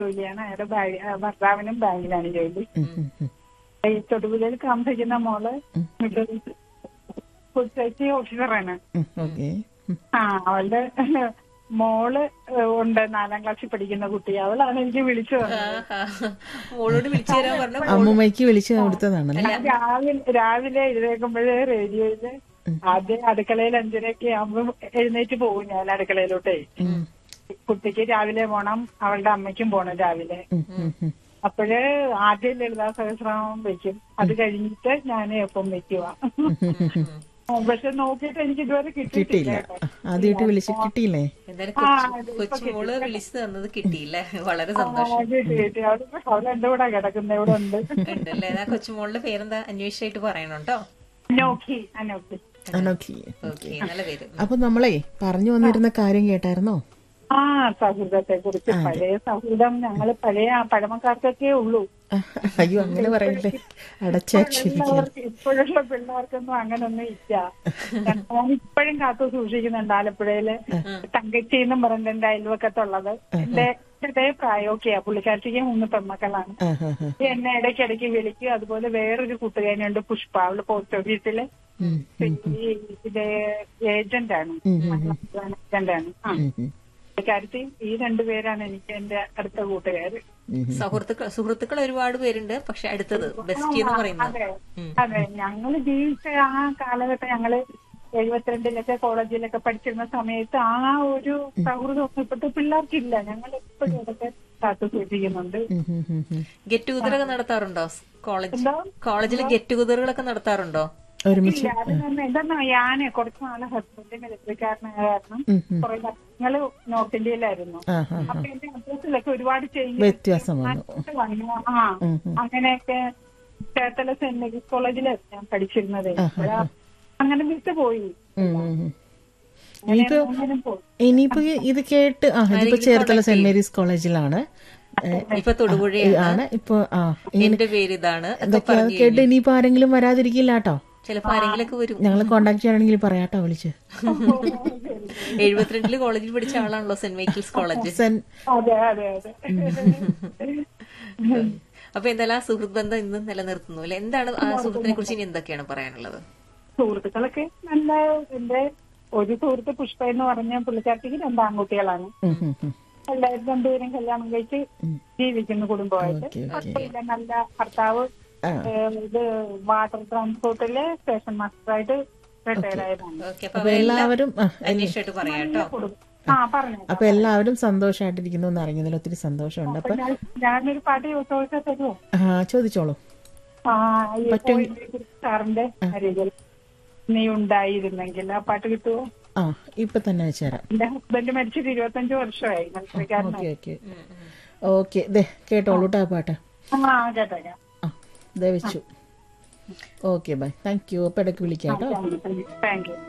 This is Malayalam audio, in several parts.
ജോലിയാണ് അയാളുടെ ഭാര്യ- ആ, ഭർത്താവിനും ബാങ്കിലാണ് ജോലി ഉം, ഉം, ഉം. ഈ തൊടുപുഴയിൽ താമസിക്കുന്ന മോള് ഫുഡ് സേഫ്റ്റി ഓഫീസറാണ് ഉം, ഓക്കെ ഉം. ആ അവളുടെ മോള് ഏഹ്, ഉണ്ട് നാലാം ക്ലാസ്സിൽ പഠിക്കുന്ന കുട്ടി അവളാണ് എനിക്ക് വിളിച്ചു തന്നത് ആഹാ. മോളോട് വിളിച്ചു തരാൻ പറഞ്ഞ അമ്മുമ്മയ്ക്ക് വിളിച്ചു കൊടുത്തതാണല്ലേ ഞാൻ രാവിലെ രാവിലെ എഴുന്നേൽക്കുമ്പോഴേ റേഡിയോയില് ആദ്യം അടുക്കളയിൽ അഞ്ചരയൊക്കെ ആകുമ്പോ എഴുന്നേറ്റ് പോകും ഞാൻ അടുക്കളയിലോട്ടേ ഉം, കുട്ടിക്ക് രാവിലെ പോണം അവളുടെ അമ്മയ്ക്കും പോണം രാവിലെ ഉം, ഉം, ഉം. അപ്പോഴ് ആദ്യം ലളിതാ സഹസ്രനാമം വെക്കും അത് കഴിഞ്ഞിട്ട് ഞാൻ എപ്പം വെക്കുക പക്ഷെ നോക്കിയിട്ട് എനിക്ക് ഇതുവരെ കിട്ടിയിട്ടില്ല കിട്ടിയില്ല കേട്ടോ. ആദ്യമായിട്ട് വിളിച്ച് കിട്ടിയില്ലേ എന്തായാലും ആ, കൊച്ചു കൊച്ചുമോള് വിളിച്ചു തന്നത് കിട്ടിയില്ലേ വളരെ ആ, സന്തോഷം കിട്ടി കിട്ടി അവള് അവൾ എന്റെ കൂടെ കിടക്കുന്ന ഇവിടെ ഉണ്ട് ഉണ്ടല്ലേ ആ കൊച്ചുമോളുടെ പേരെന്താ അന്വേഷിച്ചായിട്ട് പറയണോട്ടോ അനോഖി അനോഖി അനോക്കി ഓക്കെ നല്ല പേര് അപ്പൊ നമ്മളെ പറഞ്ഞു വന്നിരുന്ന കാര്യം കേട്ടായിരുന്നോ ആ സൗഹൃദത്തെ കുറിച്ച് പഴയ സൗഹൃദം ഞങ്ങള് പഴയ പഴമക്കാർക്കൊക്കെ ഉള്ളൂ അയ്യോ അങ്ങനെ പറയില്ലേ അടച്ചാക്ഷരിക്കാൻ പിള്ളേർക്ക് ഇപ്പോഴുള്ള പിള്ളേർക്കൊന്നും അങ്ങനൊന്നും ഇല്ല ഞാൻ ഇപ്പോഴും കാത്തു സൂക്ഷിക്കുന്നുണ്ട് ആലപ്പുഴയില് തങ്കച്ചി എന്നും പറഞ്ഞ എന്റെ അയൽവക്കത്തുള്ളത് എന്റെ ഇതേ പ്രായമൊക്കെയാ പുള്ളിക്കാർത്തിക്ക് മൂന്ന് പെൺമക്കളാണ് ആ ഹാ ഹാ എന്നെ ഇടയ്ക്കിടയ്ക്ക് വിളിക്കും അതുപോലെ വേറൊരു കൂട്ടുകാരിയുണ്ട് പുഷ്പ അവള് പോസ്റ്റ് ഓഫീസില് ഉം, ഈ ഇത് ഏജന്റ് ആണ് ഏജന്റ് ആണ് ആ ഉം, ഉം, പുള്ളിക്കാരത്തി ഈ രണ്ടുപേരാണ് എനിക്ക് എന്റെ അടുത്ത കൂട്ടുകാര് ഉം. സുഹൃത്തുക്കൾ സുഹൃത്തുക്കൾ ഒരുപാട് പേരുണ്ട് പക്ഷെ അടുത്തത് ബെസ്റ്റ് എന്ന് പറയുന്നത് അതെ അതെ ഞങ്ങള് ജീവിച്ച ആ കാലഘട്ടം ഞങ്ങള് എഴുപത്തിരണ്ടിലൊക്കെ കോളേജിലൊക്കെ പഠിച്ചിരുന്ന സമയത്ത് ആ ഒരു സൗഹൃദം ഒന്നും ഇപ്പോഴത്തെ പിള്ളേർക്കില്ല ഞങ്ങൾ എപ്പോഴും ഇതൊക്കെ കാത്തു സൂക്ഷിക്കുന്നുണ്ട് ഉം, ഉം, ഉം, ഉം. ഗെറ്റ് ടുഗദറൊക്കെ നടത്താറുണ്ടോ കോളേജ് എന്തോ? കോളേജിൽ ഗെറ്റ് ടുഗദറുകളൊക്കെ നടത്താറുണ്ടോ ഒരുമിച്ച് ഇല്ല അത് തന്നെ എന്താ ഞാന് കുറച്ച് നാളെ ഹസ്ബൻഡ് മിലിറ്ററിക്കാരനായ കാരണം ഉം, ഉം. കുറെ വർഷങ്ങള് നോർത്ത് ഇന്ത്യയിലായിരുന്നു ആ ഹാ അപ്പൊ എന്റെ അഡ്രസ്സിലൊക്കെ ഒരുപാട് ചേഞ്ച് വ്യത്യാസം വന്നു വന്നു ആ ഉം, ഉം. അങ്ങനെയൊക്കെ ചേർത്തല സെന്റ് മേരീസ് കോളേജിലാണ് ഞാൻ പഠിച്ചിരുന്നത് അപ്പോഴാ അങ്ങനെ വിട്ടു പോയി ഉം, ഉം, ഉം. അങ്ങനെ ഇനിയിപ്പോ അങ്ങനെ പോയി ഇനിയിപ്പോ ഇത് കേട്ട് ആ ഇതിപ്പോ ചേർത്തല സെന്റ് മേരീസ് കോളേജിലാണ് ഏ, ഇപ്പൊ തൊടുപുഴയാണ് ആണ് ഇപ്പൊ ആ ഇങ്ങനെ എന്റെ പേര് ഇതാണ് എന്നൊക്കെ ഇതൊക്കെ പറഞ്ഞു കേട്ട് ഇനിയിപ്പോ ആരെങ്കിലും വരാതിരിക്കില്ല കേട്ടോ ചിലപ്പോ ആരെങ്കിലൊക്കെ വരും ഞങ്ങളെ കോണ്ടാക്ട് ചെയ്യണമെങ്കിൽ പറയാട്ടോ വിളിച്ച് എഴുപത്തിരണ്ടില് കോളേജിൽ പഠിച്ച ആളാണല്ലോ സെന്റ് മൈക്കിൾസ് കോളേജ് സെൻ അതെ അതെ അതെ അപ്പൊ എന്തായാലും ആ സുഹൃത്ത് ബന്ധം ഇന്നും നിലനിർത്തുന്നു അല്ലെ എന്താണ് ആ സുഹൃത്തിനെ കുറിച്ച് ഇനി എന്തൊക്കെയാണ് പറയാനുള്ളത് സുഹൃത്തുക്കളൊക്കെ നല്ല എന്റെ ഒരു സുഹൃത്ത് പുഷ്പ എന്ന് പറഞ്ഞ പുള്ളിക്കാർത്തിക്ക് രണ്ട് ആൺകുട്ടികളാണ് ഉം, ഉം, ഉം. എല്ലാവരും രണ്ടുപേരും കല്യാണം കഴിച്ച് ജീവിക്കുന്ന കുടുംബമായിട്ട് ഓക്കെ, ഓക്കെ. കുഴപ്പമില്ല നല്ല ഭർത്താവ് ആ. ഏഹ്, ഇത് വാട്ടർ ട്രാൻസ്പോർട്ടിലെ സ്റ്റേഷൻ മാസ്റ്ററായിട്ട് റിട്ടയർഡ് ആയതാണ് ഓക്കെ അപ്പൊ അപ്പൊ എല്ലാവരും ആ, അന്വേഷിച്ചായിട്ട് പറയാം കേട്ടോ കുടുംബം. ആ പറഞ്ഞു അപ്പൊ എല്ലാവരും സന്തോഷമായിട്ടിരിക്കുന്നു എന്ന് അറിഞ്ഞതിൽ ഒത്തിരി സന്തോഷമുണ്ട് അപ്പൊ ഞാൻ ഞാനൊരു പാട്ട് ചോദിച്ചാൽ തരുമോ ആ ചോദിച്ചോളൂ ആ ഈ പോയിന്റ് സാറിന്റെ അരികിൽ നീ ഉണ്ടായിരുന്നെങ്കിൽ ആ പാട്ട് കിട്ടുമോ ആ ഇപ്പൊ തന്നെ വെച്ചുതരാം എന്റെ ഹസ്ബൻഡ് മരിച്ചിട്ട് ഇരുപത്തഞ്ച് വർഷമായി മത്സരക്കാരനായി ഓക്കെ ഓക്കെ ഓക്കെ ദേ കേട്ടോളൂ ട്ടാ പാട്ട് ആ കേട്ടേക്കാം ആ ദേ വെച്ചു ഓക്കെ ബൈ താങ്ക് യു അപ്പൊ ഇടയ്ക്ക് വിളിക്കാം കേട്ടോ താങ്ക് യു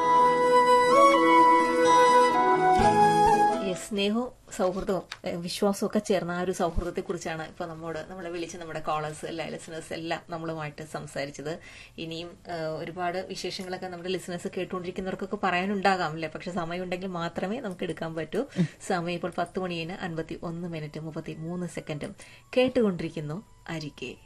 Yes, സ്നേഹവും സൗഹൃദവും ഏഹ് വിശ്വാസവും ഒക്കെ ചേർന്ന ആ ഒരു സൗഹൃദത്തെ കുറിച്ചാണ് ഇപ്പൊ നമ്മോട് നമ്മളെ വിളിച്ച് നമ്മുടെ കോളേഴ്സ് എല്ലാ ലിസണേഴ്സ് എല്ലാം നമ്മളുമായിട്ട് സംസാരിച്ചത് ഇനിയും ഏഹ് ഒരുപാട് വിശേഷങ്ങളൊക്കെ നമ്മുടെ ലിസണേഴ്സ് കേട്ടുകൊണ്ടിരിക്കുന്നവർക്കൊക്കെ പറയാനുണ്ടാകാം അല്ലേ പക്ഷെ സമയമുണ്ടെങ്കിൽ മാത്രമേ നമുക്ക് എടുക്കാൻ പറ്റൂ സമയം ഇപ്പോൾ പത്ത് മണിന് അൻപത്തി ഒന്ന് മിനിറ്റ് മുപ്പത്തി മൂന്ന് സെക്കൻഡും കേട്ടുകൊണ്ടിരിക്കുന്നു അരികെ